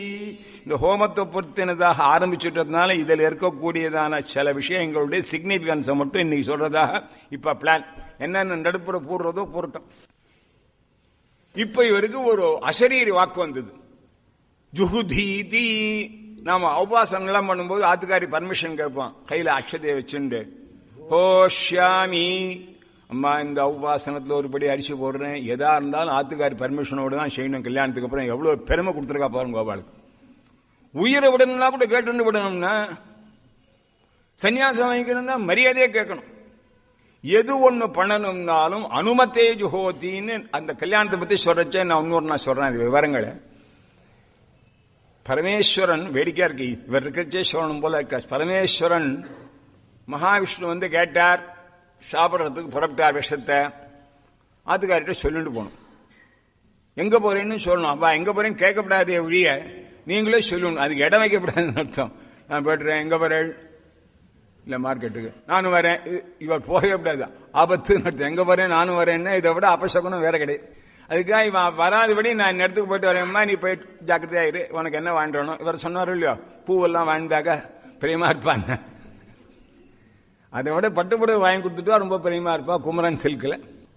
இந்த ஹோமத்தை பொறுத்தினதாக ஆரம்பிச்சுட்டதுனால இதில் இருக்கக்கூடியதான சில விஷயங்களுடைய சிக்னிபிகன்ஸை மட்டும் இன்னைக்கு சொல்றதாக இப்ப பிளான் என்னென்ன நடுப்புற போடுறதோ போறட்டும் இப்ப இவருக்கு ஒரு அசரீரி வாக்கு வந்தது ஜுகுதீதி நாம உபாசனங்கள்லாம் பண்ணும்போது ஆத்துக்காரி பர்மிஷன் கேட்போம் கையில அக்ஷதையை வச்சுண்டு ஹோஷ்யாமி அம்மா இந்த உபாசனத்துல ஒருபடி அரிசி போடுறேன் எதா இருந்தாலும் ஆத்துக்காரி பர்மிஷனோட தான் செய்யணும் கல்யாணத்துக்கு அப்புறம் எவ்வளவு பெருமை கொடுத்துருக்கா பாருங்க கோபாலுக்கு உயிரை விடணும்னா கூட கேட்டு விடணும்னா சன்னியாசம் வாங்கிக்கணும்னா மரியாதையே கேட்கணும் எது ஒண்ணு பண்ணணும்னாலும் அனுமத்தே ஜுஹோத்தின்னு அந்த கல்யாணத்தை பத்தி சொல்றச்சே நான் இன்னொரு நான் சொல்றேன் அது விவரங்களை பரமேஸ்வரன் வேடிக்கையா இருக்கு இவர் இருக்கிறச்சே சொல்லணும் போல இருக்க பரமேஸ்வரன் மகாவிஷ்ணு வந்து கேட்டார் சாப்பிட்றதுக்கு புறப்பட்டார் விஷத்தை ஆத்துக்காரிட்ட சொல்லிட்டு போகணும் எங்க போறேன்னு சொல்லணும் அப்பா எங்க போறேன்னு கேட்கப்படாதே ஒழிய நீங்களே சொல்லணும் அதுக்கு இடம் வைக்கப்படாதுன்னு அர்த்தம் நான் போய்ட்டுறேன் எங்க போறேன் இல்ல மார்க்கெட்டுக்கு நானும் வரேன் இ- இவர் போகவே கூடாது ஆபத்துன்னு அர்த்தம் எங்க போறேன் நானும் வரேன்னா இதை விட அபசகுனம் வேற கிடையாது அதுக்காக இவன் வராதபடி நான் இந்த இடத்துக்கு போயிட்டு வரேம்மா நீ போயிட்டு ஜாக்கிரதையா இரு உனக்கு என்ன வாங்கிடணும் இவர் சொன்னார் இல்லையோ பூவெல்லாம் வாழ்ந்தாக்க பிரியமா இருப்பாங்க அதை விட பட்டுப்புடவை வாங்கி கொடுத்துட்டா ரொம்ப பிரியமா இருப்பா குமரன் சில்க்ல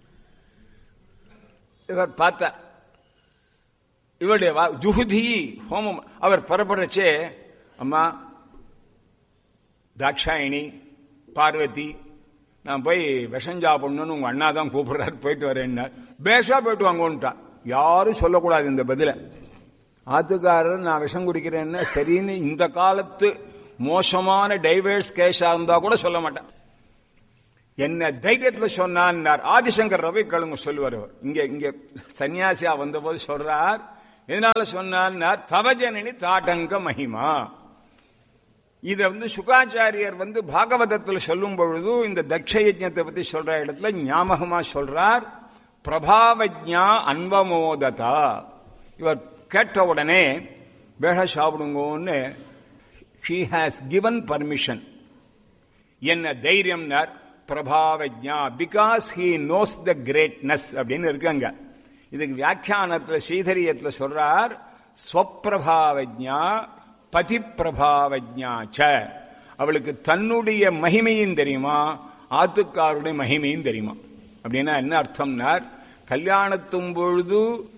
இவர் பார்த்தார் இவருடைய வா- ஜுகுதி ஹோமம் அவர் புறப்படுறச்சே அம்மா தாட்சாயினி பார்வதி நான் போய் விஷம் சாப்பிடணும்னு உங்க அண்ணா தான் கூப்பிடுறாரு போயிட்டு வரேன்னார் பேஷா போயிட்டு வாங்கன்ட்டான் யாரும் சொல்லக்கூடாது இந்த பதில ஆத்துக்காரர் நான் விஷம் குடிக்கிறேன்னா சரின்னு இந்த காலத்து மோசமான டைவர்ஸ் கேஸா இருந்தா கூட சொல்ல மாட்டேன் என்ன தைரியத்துல சொன்னார் ஆதிசங்கர் ரவி கழுங்க சொல்லுவார் அவர். இங்க இங்க சன்னியாசியா வந்தபோது சொல்றார் எதனால சொன்னார் தவஜனனி தாட்டங்க மகிமா இத வந்து சுகாச்சாரியர் வந்து பாகவதத்தில் சொல்லும் பொழுது இந்த தக்ஷ யஜ்ஞத்தை பத்தி சொல்ற இடத்துல ஞாபகமா சொல்றார் பிரபாவஜா அன்பமோததா இவர் கேட்ட உடனே வேக சாப்பிடுங்கன்னு ஷீ ஹாஸ் கிவன் பர்மிஷன் என்ன தைரியம்னார் பிரபாவஜா because he knows the greatness அப்படின்னு இருக்காங்க இதுக்கு வியாக்கியானத்துல ஸ்ரீதரியத்துல சொல்றார் ஸ்வப்பிரபாவஜா பதிப்பிரபாவஜா ச அவளுக்கு தன்னுடைய மகிமையும் தெரியுமா ஆத்துக்காருடைய மகிமையும் தெரியுமா அப்படின்னா என்ன அர்த்தம்னார் கல்யாணத்தும் பொழுது